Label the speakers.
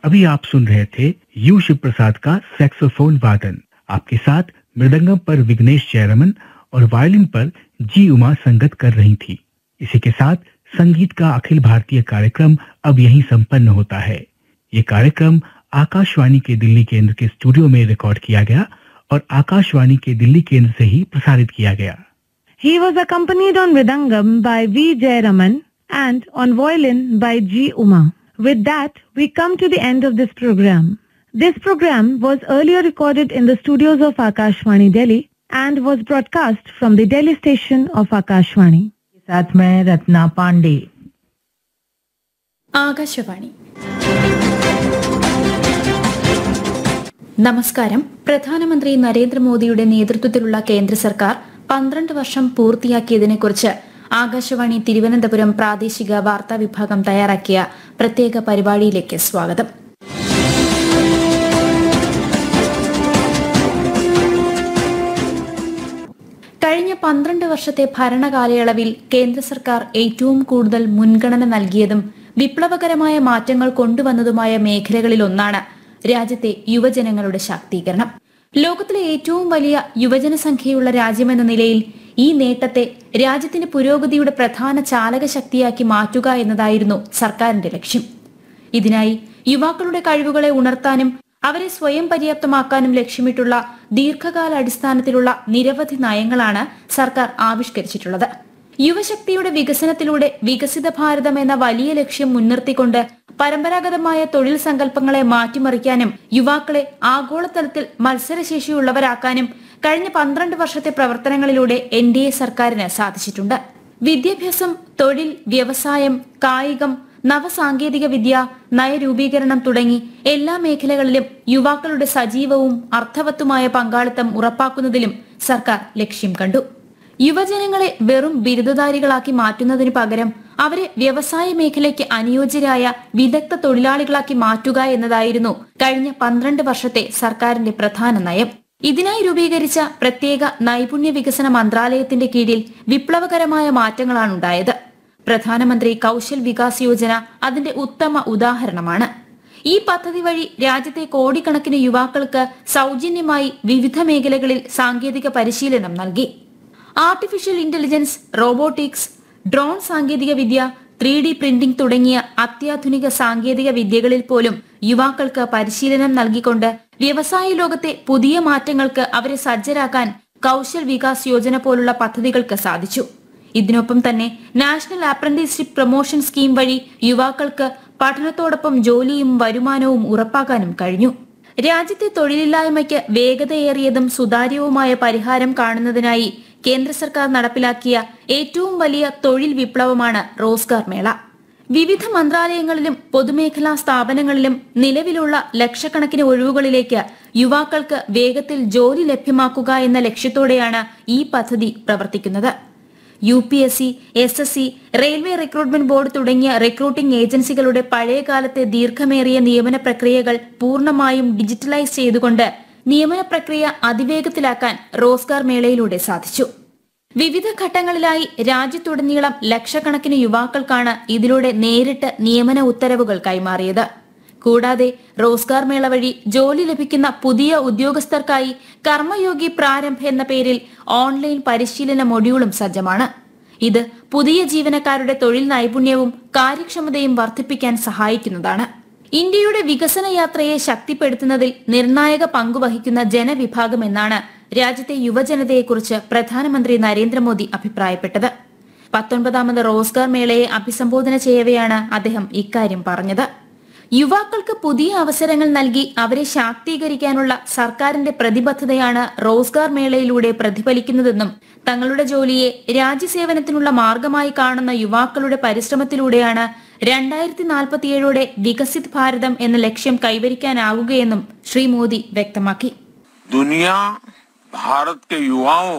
Speaker 1: अभी आप सुन रहे थे यू शिव प्रसाद का सैक्सोफोन वादन आपके साथ मृदंगम पर विघ्नेश जयरमन और वायलिन पर जी उमा संगत कर रही थी इसी के साथ संगीत का अखिल भारतीय कार्यक्रम अब यहीं संपन्न होता है ये कार्यक्रम आकाशवाणी के दिल्ली केंद्र के स्टूडियो में रिकॉर्ड किया गया और आकाशवाणी के दिल्ली केंद्र से ही प्रसारित किया गया
Speaker 2: He was accompanied on Mridangam by V. Jayaraman and on violin by G. Uma. With that, we come to the end of this program. This program was earlier recorded in the studios of Akashvani Delhi and was broadcast from the Delhi station of Akashvani.
Speaker 3: साथ में रत्ना पांडे
Speaker 4: ആകാശവാണി നമസ്കാരം പ്രധാനമന്ത്രി നരേന്ദ്രമോദിയുടെ നേതൃത്വത്തിലുള്ള കേന്ദ്ര സർക്കാർ പന്ത്രണ്ട് വർഷം പൂർത്തിയാക്കിയതിനെക്കുറിച്ച് ആകാശവാണി തിരുവനന്തപുരം പ്രാദേശിക വാർത്താ വിഭാഗം തയ്യാറാക്കിയ പ്രത്യേക പരിപാടിയിലേക്ക് സ്വാഗതം കഴിഞ്ഞ പന്ത്രണ്ട് വർഷത്തെ ഭരണകാലയളവിൽ കേന്ദ്ര സർക്കാർ ഏറ്റവും കൂടുതൽ മുൻഗണന നൽകിയതും വിപ്ലവകരമായ മാറ്റങ്ങൾ കൊണ്ടുവന്നതുമായ മേഖലകളിലൊന്നാണ് രാജ്യത്തെ യുവജനങ്ങളുടെ ശാക്തീകരണം ലോകത്തിലെ ഏറ്റവും വലിയ യുവജനസംഖ്യയുള്ള രാജ്യമെന്ന നിലയിൽ ഈ നേട്ടത്തെ രാജ്യത്തിന്റെ പുരോഗതിയുടെ പ്രധാന ചാലകശക്തിയാക്കി മാറ്റുക എന്നതായിരുന്നു സർക്കാരിന്റെ ലക്ഷ്യം ഇതിനായി യുവാക്കളുടെ കഴിവുകളെ ഉണർത്താനും അവരെ സ്വയം പര്യാപ്തമാക്കാനും ലക്ഷ്യമിട്ടുള്ള ദീർഘകാല അടിസ്ഥാനത്തിലുള്ള നിരവധി നയങ്ങളാണ് സർക്കാർ ആവിഷ്കരിച്ചിട്ടുള്ളത് യുവശക്തിയുടെ വികസനത്തിലൂടെ വികസിത ഭാരതം എന്ന വലിയ ലക്ഷ്യം മുൻനിർത്തിക്കൊണ്ട് പരമ്പരാഗതമായ തൊഴിൽ സങ്കല്പങ്ങളെ മാറ്റിമറിക്കാനും യുവാക്കളെ ആഗോളതലത്തിൽ മത്സരശേഷിയുള്ളവരാക്കാനും കഴിഞ്ഞ പന്ത്രണ്ട് വർഷത്തെ പ്രവർത്തനങ്ങളിലൂടെ എൻ ഡി എ സർക്കാരിന് സാധിച്ചിട്ടുണ്ട് വിദ്യാഭ്യാസം തൊഴിൽ വ്യവസായം കായികം നവസാങ്കേതിക വിദ്യ നയരൂപീകരണം തുടങ്ങി എല്ലാ മേഖലകളിലും യുവാക്കളുടെ സജീവവും അർത്ഥവത്തുമായ പങ്കാളിത്തം ഉറപ്പാക്കുന്നതിലും സർക്കാർ ലക്ഷ്യം കണ്ടു യുവജനങ്ങളെ വെറും ബിരുദധാരികളാക്കി മാറ്റുന്നതിന് പകരം അവരെ വ്യവസായ മേഖലയ്ക്ക് അനുയോജ്യരായ വിദഗ്ധ തൊഴിലാളികളാക്കി മാറ്റുക എന്നതായിരുന്നു കഴിഞ്ഞ പന്ത്രണ്ട് വർഷത്തെ സർക്കാരിന്റെ പ്രധാന നയം ഇതിനായി രൂപീകരിച്ച പ്രത്യേക നൈപുണ്യ വികസന മന്ത്രാലയത്തിന്റെ കീഴിൽ വിപ്ലവകരമായ മാറ്റങ്ങളാണ് ഉണ്ടായത് പ്രധാനമന്ത്രി കൗശൽ വികാസ് യോജന അതിന്റെ ഉത്തമ ഉദാഹരണമാണ് ഈ പദ്ധതി വഴി രാജ്യത്തെ കോടിക്കണക്കിന് യുവാക്കൾക്ക് സൗജന്യമായി വിവിധ മേഖലകളിൽ സാങ്കേതിക പരിശീലനം നൽകി ആർട്ടിഫിഷ്യൽ ഇന്റലിജൻസ് റോബോട്ടിക്സ് ഡ്രോൺ സാങ്കേതിക വിദ്യ ത്രീ ഡി പ്രിന്റിംഗ് തുടങ്ങിയ അത്യാധുനിക സാങ്കേതിക വിദ്യകളിൽ പോലും യുവാക്കൾക്ക് പരിശീലനം നൽകിക്കൊണ്ട് വ്യവസായ ലോകത്തെ പുതിയ മാറ്റങ്ങൾക്ക് അവരെ സജ്ജരാക്കാൻ കൗശൽ വികാസ് യോജന പോലുള്ള പദ്ധതികൾക്ക് സാധിച്ചു ഇതിനൊപ്പം തന്നെ നാഷണൽ അപ്രന്റീസ്ഷിപ്പ് പ്രൊമോഷൻ സ്കീം വഴി യുവാക്കൾക്ക് പഠനത്തോടൊപ്പം ജോലിയും വരുമാനവും ഉറപ്പാക്കാനും കഴിഞ്ഞു രാജ്യത്തെ തൊഴിലില്ലായ്മയ്ക്ക് വേഗതയേറിയതും സുതാര്യവുമായ പരിഹാരം കാണുന്നതിനായി കേന്ദ്ര സർക്കാർ നടപ്പിലാക്കിയ ഏറ്റവും വലിയ തൊഴിൽ വിപ്ലവമാണ് റോസ്ഗാർ മേള വിവിധ മന്ത്രാലയങ്ങളിലും പൊതുമേഖലാ സ്ഥാപനങ്ങളിലും നിലവിലുള്ള ലക്ഷക്കണക്കിന് ഒഴിവുകളിലേക്ക് യുവാക്കൾക്ക് വേഗത്തിൽ ജോലി ലഭ്യമാക്കുക എന്ന ലക്ഷ്യത്തോടെയാണ് ഈ പദ്ധതി പ്രവർത്തിക്കുന്നത് U P S C S S C railway recruitment board തുടങ്ങിയ റിക്രൂട്ടിംഗ് ഏജൻസികളുടെ പഴയകാലത്തെ ദീർഘമേറിയ നിയമന പ്രക്രിയകൾ പൂർണ്ണമായും ഡിജിറ്റലൈസ് ചെയ്തുകൊണ്ട് നിയമന പ്രക്രിയ അതിവേഗത്തിലാക്കാൻ റോസ്ഗാർ മേളയിലൂടെ സാധിച്ചു വിവിധ ഘട്ടങ്ങളിലായി രാജ്യത്തുടനീളം ലക്ഷക്കണക്കിന് യുവാക്കൾക്കാണ് ഇതിലൂടെ നേരിട്ട് നിയമന ഉത്തരവുകൾ കൈമാറിയത് കൂടാതെ റോസ്ഗാർ മേള വഴി ജോലി ലഭിക്കുന്ന പുതിയ ഉദ്യോഗസ്ഥർക്കായി കർമ്മയോഗി പ്രാരംഭ് എന്ന പേരിൽ ഓൺലൈൻ പരിശീലന മൊഡ്യൂളും സജ്ജമാണ് ഇത് പുതിയ ജീവനക്കാരുടെ തൊഴിൽ നൈപുണ്യവും കാര്യക്ഷമതയും വർദ്ധിപ്പിക്കാൻ സഹായിക്കുന്നതാണ് ഇന്ത്യയുടെ വികസന യാത്രയെ ശക്തിപ്പെടുത്തുന്നതിൽ നിർണായക പങ്കുവഹിക്കുന്ന ജനവിഭാഗം എന്നാണ് രാജ്യത്തെ യുവജനതയെക്കുറിച്ച് പ്രധാനമന്ത്രി നരേന്ദ്രമോദി അഭിപ്രായപ്പെട്ടത് പത്തൊൻപതാമത് റോസ്ഗാർ മേളയെ അഭിസംബോധന ചെയ്യവെയാണ് അദ്ദേഹം ഇക്കാര്യം പറഞ്ഞത് യുവാക്കൾക്ക് പുതിയ അവസരങ്ങൾ നൽകി അവരെ ശാക്തീകരിക്കാനുള്ള സർക്കാരിന്റെ പ്രതിബദ്ധതയാണ് റോസ്ഗാർ മേളയിലൂടെ പ്രതിഫലിക്കുന്നതെന്നും തങ്ങളുടെ ജോലിയെ രാജ്യസേവനത്തിനുള്ള മാർഗമായി കാണുന്ന യുവാക്കളുടെ പരിശ്രമത്തിലൂടെയാണ് രണ്ടായിരത്തി നാൽപ്പത്തിയേഴോടെ വികസിത് ഭാരതം എന്ന ലക്ഷ്യം കൈവരിക്കാനാവുകയെന്നും ശ്രീ മോദി വ്യക്തമാക്കി
Speaker 5: दुनिया भारत के युवाओं